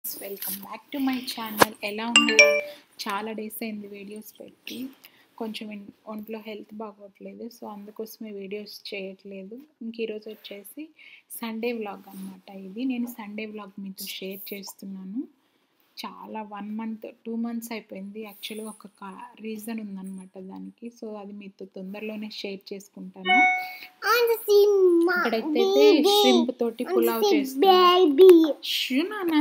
Welcome back to my channel ఎలా ఉన్నారు చాలా డేస్ అయింది వీడియోస్ పెట్టి కొంచెం ఇన్- ఒంట్లో హెల్త్ బాగోట్లేదు సో అందుకోసమే వీడియోస్ చేయట్లేదు ఇంక ఈరోజు వచ్చేసి సండే వ్లాగ్ అనమాట ఇది నేను సండే వ్లాగ్ మీతో షేర్ చేస్తున్నాను చాలా వన్ మంత్ టూ మంత్స్ అయిపోయింది యాక్చువల్గా ఒక కా రీజన్ ఉందన్నమాట దానికి సో అది మీతో తొందరలోనే షేర్ చేసుకుంటాను ఇక్కడైతే షింప్ తోటి పులావ్ చేస్తున్నాను baby. షునానా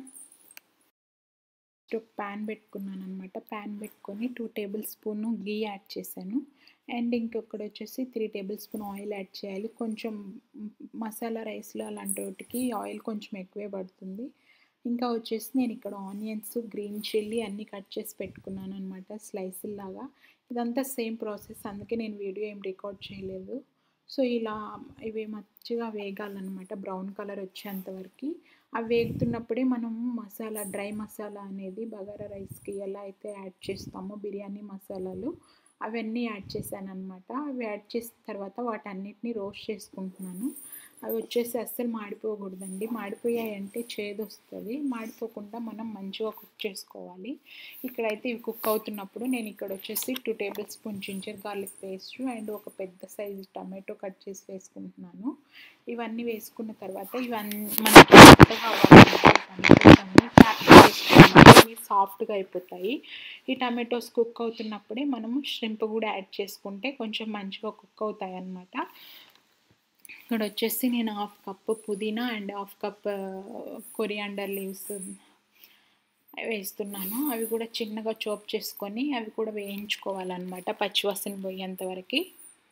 ఒక ప్యాన్ పెట్టుకున్నాను అనమాట ప్యాన్ పెట్టుకొని two table spoon ghee add చేశాను అండ్ ఇంకొకటి వచ్చేసి three table spoon oil add చేయాలి కొంచెం మసాలా రైస్లో అలాంటి వాటికి ఆయిల్ కొంచెం ఎక్కువే పడుతుంది ఇంకా వచ్చేసి నేను ఇక్కడ ఆనియన్స్ గ్రీన్ చిల్లీ అన్నీ కట్ చేసి పెట్టుకున్నాను అనమాట స్లైస్ లాగా ఇదంతా సేమ్ ప్రాసెస్ అందుకే నేను వీడియో ఏం రికార్డ్ చేయలేదు సో ఇలా ఇవి మంచిగా వేగాలన్నమాట బ్రౌన్ కలర్ వచ్చేంత వరకు అవి వేగుతున్నప్పుడే మనం మసాలా డ్రై మసాలా అనేది బగారా రైస్కి ఎలా అయితే యాడ్ చేస్తామో బిర్యానీ మసాలాలు అవన్నీ యాడ్ చేశాను అనమాట అవి యాడ్ చేసిన తర్వాత వాటన్నిటిని రోస్ట్ చేసుకుంటున్నాను అవి వచ్చేసి అస్సలు మాడిపోకూడదండి మాడిపోయాయంటే చేదు వస్తుంది మాడిపోకుండా మనం మంచిగా కుక్ చేసుకోవాలి ఇక్కడైతే ఇవి కుక్ అవుతున్నప్పుడు నేను ఇక్కడ వచ్చేసి two table spoon ginger garlic paste and ఒక పెద్ద సైజు టమాటో కట్ చేసి వేసుకుంటున్నాను ఇవన్నీ వేసుకున్న తర్వాత ఇవన్నీ మనకి మెత్తగా అవ్వాలి ఇవన్నీ సాఫ్ట్గా అయిపోతాయి ఈ టమాటోస్ కుక్ అవుతున్నప్పుడే మనము ష్రింప్ కూడా యాడ్ చేసుకుంటే కొంచెం మంచిగా కుక్ అవుతాయి అన్నమాట ఇక్కడ వచ్చేసి నేను హాఫ్ కప్ పుదీనా and half cup coriander leaves వేస్తున్నాను అవి కూడా చిన్నగా చోప్ చేసుకొని అవి కూడా వేయించుకోవాలన్నమాట పచ్చివాసన పోయేంత వరకు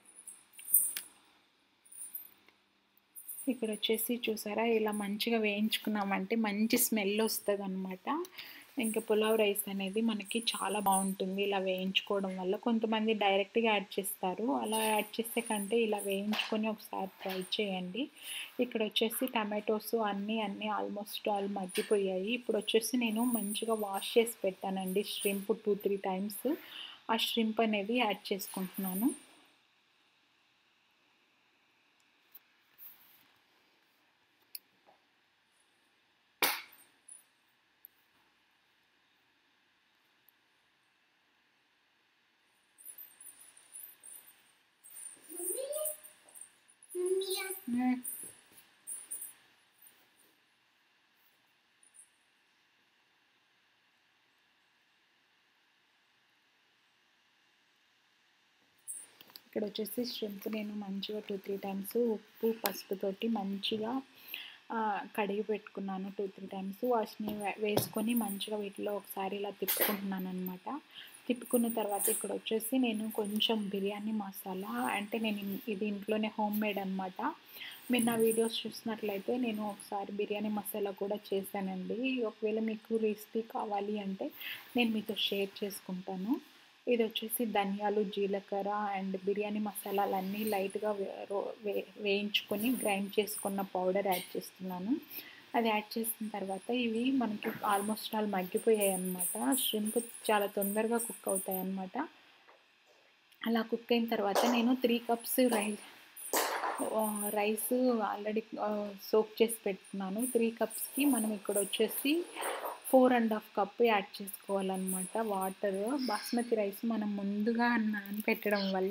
ఇక్కడ వచ్చేసి చూసారా ఇలా మంచిగా వేయించుకున్నామంటే మంచి స్మెల్ వస్తుంది అనమాట ఇంకా పులావ్ రైస్ అనేది మనకి చాలా బాగుంటుంది ఇలా వేయించుకోవడం వల్ల కొంతమంది డైరెక్ట్గా యాడ్ చేస్తారు అలా యాడ్ చేసే కంటే ఇలా వేయించుకొని ఒకసారి ట్రై చేయండి ఇక్కడ వచ్చేసి టమాటోస్ అన్నీ అన్నీ ఆల్మోస్ట్ ఆల్ మగ్గిపోయాయి ఇప్పుడు వచ్చేసి నేను మంచిగా వాష్ చేసి పెట్టానండి ష్రింప్ టూ త్రీ టైమ్స్ ఆ ష్రింప్ అనేది యాడ్ చేసుకుంటున్నాను ఇక్కడ వచ్చేసి ష్రింప్ నేను మంచిగా టూ త్రీ టైమ్స్ ఉప్పు పసుపుతోటి మంచిగా ఆ, కడిగి పెట్టుకున్నాను టూ త్రీ టైమ్స్ వాటిని వే- వేసుకొని మంచిగా వీటిలో ఒకసారి ఇలా తిప్పుకుంటున్నాను అనమాట తిప్పుకున్న తర్వాత ఇక్కడ వచ్చేసి నేను కొంచెం బిర్యానీ మసాలా అంటే నేను ఇన్- ఇది ఇంట్లోనే హోమ్ మేడ్ అనమాట మీరు నా వీడియోస్ చూసినట్లయితే నేను ఒకసారి బిర్యానీ మసాలా కూడా చేశానండి ఒకవేళ మీకు రెసిపీ కావాలి అంటే నేను మీతో షేర్ చేసుకుంటాను ఇది వచ్చేసి ధనియాలు జీలకర్ర అండ్ బిర్యానీ మసాలాలన్నీ లైట్గా వే రో- వే- వేయించుకొని గ్రైండ్ చేసుకున్న పౌడర్ యాడ్ చేస్తున్నాను అది యాడ్ చేసిన తర్వాత ఇవి మనకి ఆల్మోస్ట్ ఆల్ మగ్గిపోయాయి అన్నమాట ష్రింప్ చాలా తొందరగా కుక్ అవుతాయి అన్నమాట అలా కుక్ అయిన తర్వాత నేను three cups rice rice already soak చేసి పెట్టుకున్నాను త్రీ కప్స్కి మనం ఇక్కడ వచ్చేసి four and half cup add చేసుకోవాలన్నమాట వాటర్ బాస్మతి రైస్ మనం ముందుగా నానబెట్టడం వల్ల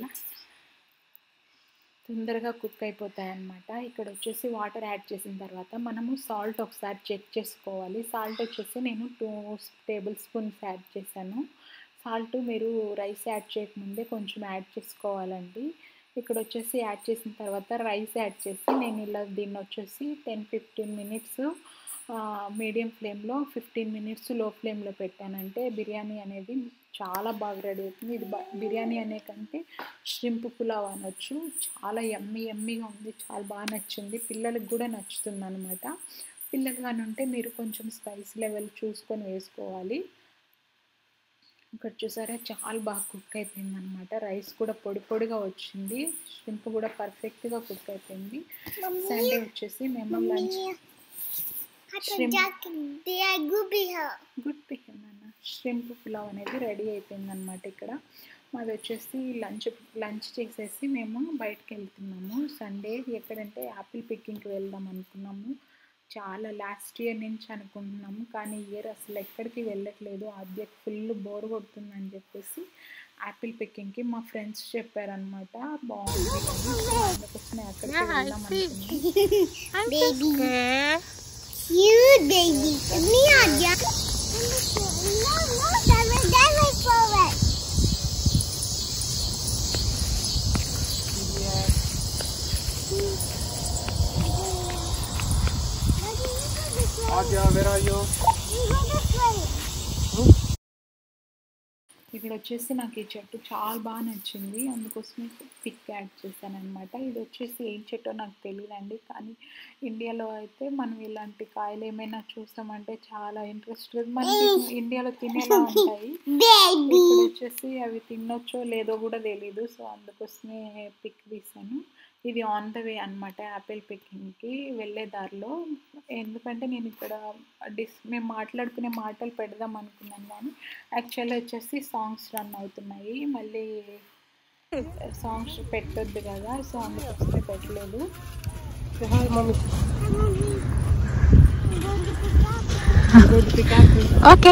తొందరగా కుక్ అయిపోతాయి అన్నమాట ఇక్కడ వచ్చేసి వాటర్ యాడ్ చేసిన తర్వాత మనము సాల్ట్ ఒకసారి చెక్ చేసుకోవాలి సాల్ట్ వచ్చేసి నేను టూ టేబుల్ స్పూన్స్ యాడ్ చేశాను సాల్ట్ మీరు రైస్ యాడ్ చేయకముందే కొంచెం యాడ్ చేసుకోవాలండి ఇక్కడ వచ్చేసి యాడ్ చేసిన తర్వాత రైస్ యాడ్ చేసి నేను ఇలా దీన్ని వచ్చేసి టెన్ ఫిఫ్టీన్ మినిట్స్ మీడియం ఫ్లేమ్లో ఫిఫ్టీన్ మినిట్స్ లో ఫ్లేమ్లో పెట్టానంటే బిర్యానీ అనేది చాలా బాగా రెడీ అవుతుంది ఇది బా- బిర్యానీ అనే కంటే ష్రింప్ పులావ్ అనొచ్చు చాలా ఎమ్మి ఎమ్మిగా ఉంది చాలా బాగా నచ్చింది పిల్లలకు కూడా నచ్చుతుంది అనమాట పిల్లలు కానీ ఉంటే మీరు కొంచెం స్పైస్ లెవెల్ చూసుకొని వేసుకోవాలి ఇక్కడ చూసారా చాలా బాగా కుక్ అయిపోయింది అనమాట రైస్ కూడా పొడి పొడిగా వచ్చింది ష్రింప్ కూడా పర్ఫెక్ట్గా కుక్ అయిపోయింది సండే వచ్చేసి మేము లంచ్ Shrimp. గుడ్ పిక్ నాన్న ష్రింప్ పులావ్ అనేది రెడీ అయిపోయింది అనమాట ఇక్కడ మాది వచ్చేసి లంచ్ లంచ్ చేసేసి మేము బయటకు వెళ్తున్నాము సండే ఎక్కడంటే యాపిల్ పిక్కింగ్కి వెళ్దాం అనుకున్నాము చాలా లాస్ట్ ఇయర్ నుంచి అనుకుంటున్నాము కానీ ఇయర్ అసలు ఎక్కడికి వెళ్ళట్లేదు ఆద్యకు ఫుల్ బోర్ కొడుతుందని చెప్పేసి యాపిల్ పికింగ్కి మా ఫ్రెండ్స్ చెప్పారనమాట బాగుంది అని. సో అందుకోసమే అక్కడికి వెళ్దాం అనుకున్నాం baby. Cute baby. Me aja. No, no, that was that was forward. Adya, where are you? ఇక్కడ వచ్చేసి నాకు ఈ చెట్టు చాలా బాగా నచ్చింది అందుకోసమే పిక్ యాడ్ చేశాను అనమాట ఇది వచ్చేసి ఏం చెట్టో నాకు తెలియదండి కానీ ఇండియాలో అయితే మనం ఇలాంటి కాయలు ఏమైనా చూసామంటే చాలా ఇంట్రెస్ట్ మనకి ఇండియాలో తినేలా ఉంటాయి Baby. ఇక్కడ వచ్చేసి అవి తినొచ్చో లేదో కూడా తెలీదు సో అందుకోసమే పిక్ తీసాను ఇది ఆన్ ద వే అనమాట యాపిల్ పికింగ్కి వెళ్ళే దారిలో ఎందుకంటే నేను ఇక్కడ డిస్ మేము మాట్లాడుకునే మాటలు పెడదాం అనుకున్నాను కానీ యాక్చువల్లీ వచ్చేసి సాంగ్స్ రన్ అవుతున్నాయి మళ్ళీ సాంగ్స్ పెట్టొద్దు కదా సో అందుకోసమే పెట్టలేదు Say hi, mommy. ఓకే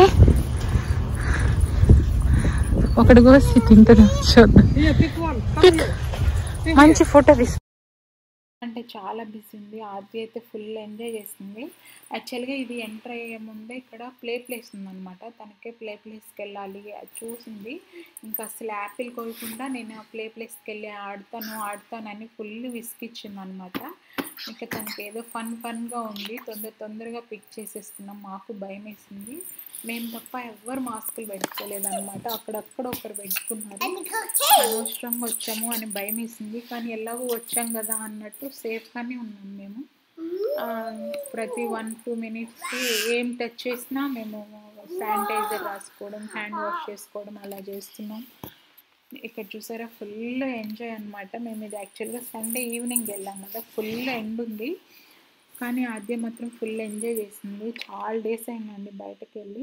ఒకటి కోసి తింటుంది చూద్దాం Here, pick one. Come here. మంచి ఫోటో తీసు అంటే చాలా బిజీ ఉంది ఆద్య అయితే ఫుల్ ఎంజాయ్ చేసింది యాక్చువల్గా ఇది ఎంటర్ అయ్యే ముందే ఇక్కడ ప్లే ప్లేస్ ఉందన్నమాట తనకే ప్లే ప్లేస్కి వెళ్ళాలి అది చూసింది ఇంకా అసలు యాపిల్ కోయకుండా నేను ఆ ప్లే ప్లేస్కి వెళ్ళి ఆడతాను ఆడతానని ఫుల్ విసిగిచ్చింది అనమాట ఇంకా తనకి ఏదో ఫన్ ఫన్గా ఉంది తొందర తొందరగా పిక్ చేసేస్తున్నాం మాకు భయం వేసింది మేము తప్ప ఎవ్వరు మాస్కులు పెట్టుకోలేదు అనమాట అక్కడక్కడ ఒకరు పెట్టుకున్నారు అనవసరంగా వచ్చాము అని భయం వేసింది కానీ ఎలాగో వచ్చాం కదా అన్నట్టు సేఫ్గానే ఉన్నాం మేము ఆ, ప్రతి వన్ టూ మినిట్స్కి ఏం టచ్ చేసినా మేము శానిటైజర్ రాసుకోవడం హ్యాండ్ వాష్ చేసుకోవడం అలా చేస్తున్నాం ఇక్కడ చూసారా ఫుల్ ఎంజాయ్ అనమాట మేము ఇది యాక్చువల్గా సండే ఈవినింగ్ వెళ్ళాం కదా ఫుల్ ఎండ్ ఉంది కానీ ఆద్య మాత్రం ఫుల్ ఎంజాయ్ చేసింది చాలా డేస్ అయిందండి బయటకు వెళ్ళి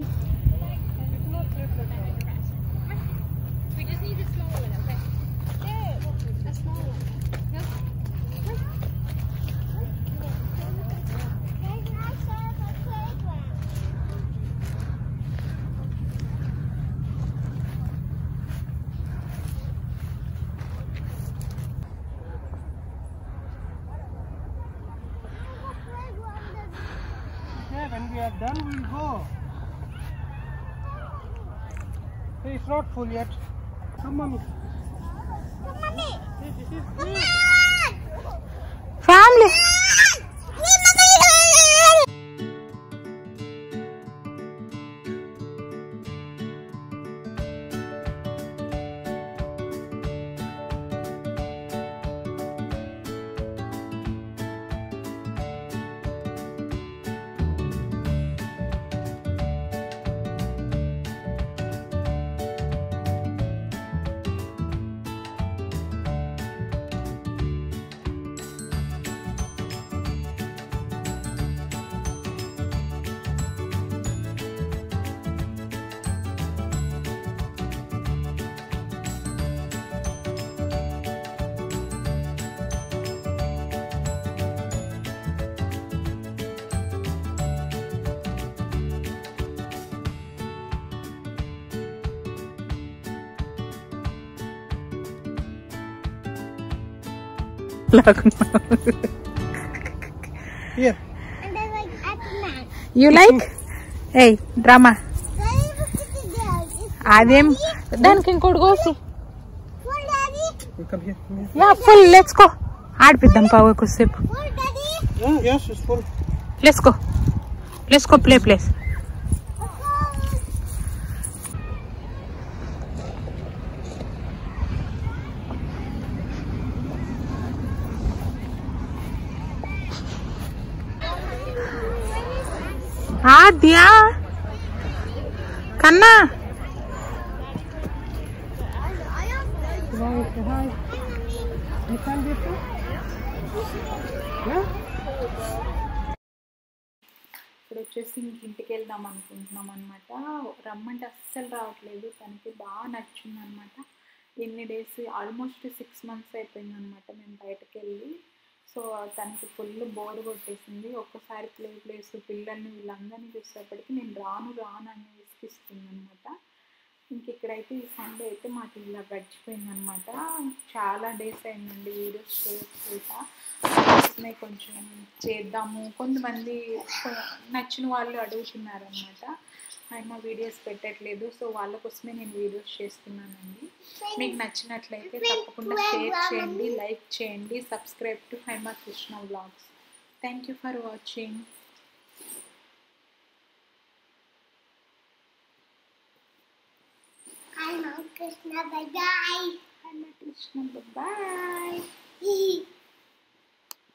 Yeah, when we are done, we'll go. Hey, it's not full yet. Come, mommy. Hey, this is family here. And I like at the mat. You like hey drama Daddy, look at the dog. అదేం దానికి ఇంకోటి కోసి Full daddy. You come here. Come here. Yeah full let's go ఆడిపిద్దాం పావు కొద్దిసేపు Full daddy. Oh, yes, it's full. Let's go let's go play place Aadya కన్నా Hi, say hi. You can get it? Yeah? ఇప్పుడు వచ్చేసి ఇంక ఇంటికి వెళ్దాం అనుకుంటున్నాం అనమాట రమ్మంటే అస్సలు రావట్లేదు తనకి బాగా నచ్చింది అనమాట ఎన్ని డేస్ ఆల్మోస్ట్ సిక్స్ మంత్స్ అయిపోయింది అనమాట మేము బయటకు వెళ్ళి సో తనకి ఫుల్ బోర్ కొట్టేసింది ఒక్కసారి ప్లే ప్లేస్ పిల్లల్ని వీళ్ళందరినీ చూసేప్పటికి నేను రాను రాను అని విసిగిస్తుంది అనమాట ఇంక ఇక్కడైతే ఈ సండే అయితే మాకు ఇలా గడిచిపోయిందనమాట చాలా డేస్ అయిందండి వీడియోస్ చేసా కోసమే కొంచెం చేద్దాము కొంతమంది కొ- నచ్చిన వాళ్ళు అడుగుతున్నారనమాట ఆయన వీడియోస్ పెట్టట్లేదు సో వాళ్ళ కోసమే నేను వీడియోస్ చేస్తున్నానండి మీకు నచ్చినట్లయితే తప్పకుండా షేర్ చేయండి లైక్ చేయండి subscribe to Haima Krishna vlogs thank you for watching I'm Krishna. Bye bye. Haima Krishna bye Bye.